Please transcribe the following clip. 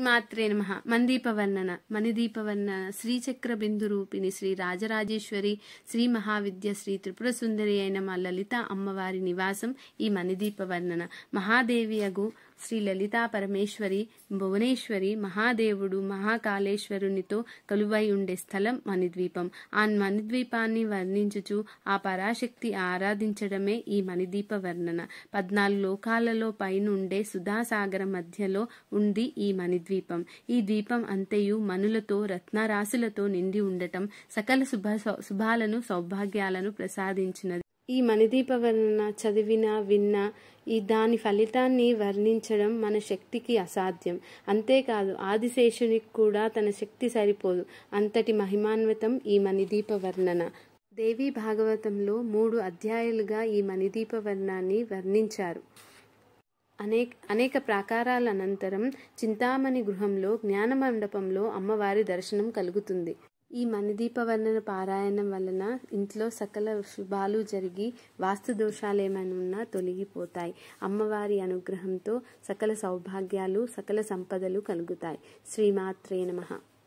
శ్రీమాత్రే నమ మందీప వర్ణన మణిదీప వర్ణన శ్రీచక్ర బిందు రూపిణి శ్రీ రాజరాజేశ్వరి శ్రీ మహావిద్య శ్రీ త్రిపుర సుందరి అయిన మా లలిత అమ్మవారి నివాసం ఈ మణిదీప వర్ణన మహాదేవి అగు శ్రీ లలితా పరమేశ్వరి భువనేశ్వరి మహాదేవుడు మహాకాళేశ్వరునితో కలువై ఉండే స్థలం మణిద్వీపం ఆ మణిద్వీపాన్ని వర్ణించుచు ఆ పరాశక్తి ఆరాధించడమే ఈ మణిదీప వర్ణన పద్నాలుగు లోకాలలో పైనుండే సుధాసాగర మధ్యలో ఉంది ఈ మణిద్వీపం ఈ ద్వీపం అంతయు మనులతో రత్నరాశులతో నిండి ఉండటం సకల శుభ శుభాలను సౌభాగ్యాలను ప్రసాదించినది ఈ మణిదీప వర్ణన చదివిన విన్న ఈ దాని ఫలితాన్ని వర్ణించడం మన శక్తికి అసాధ్యం అంతేకాదు ఆదిశేషునికి కూడా తన శక్తి సరిపోదు అంతటి మహిమాన్వితం ఈ మణిదీప వర్ణన దేవి భాగవతంలో మూడు అధ్యాయులుగా ఈ మణిదీప వర్ణాన్ని వర్ణించారు అనేక అనేక ప్రాకారాల అనంతరం చింతామణి గృహంలో జ్ఞాన మండపంలో అమ్మవారి దర్శనం కలుగుతుంది ఈ మణిదీప వర్ణన పారాయణం వలన ఇంట్లో సకల శుభాలు జరిగి వాస్తు దోషాలు ఏమైనా ఉన్నా తొలగిపోతాయి అమ్మవారి అనుగ్రహంతో సకల సౌభాగ్యాలు సకల సంపదలు కలుగుతాయి శ్రీమాత్రే నమః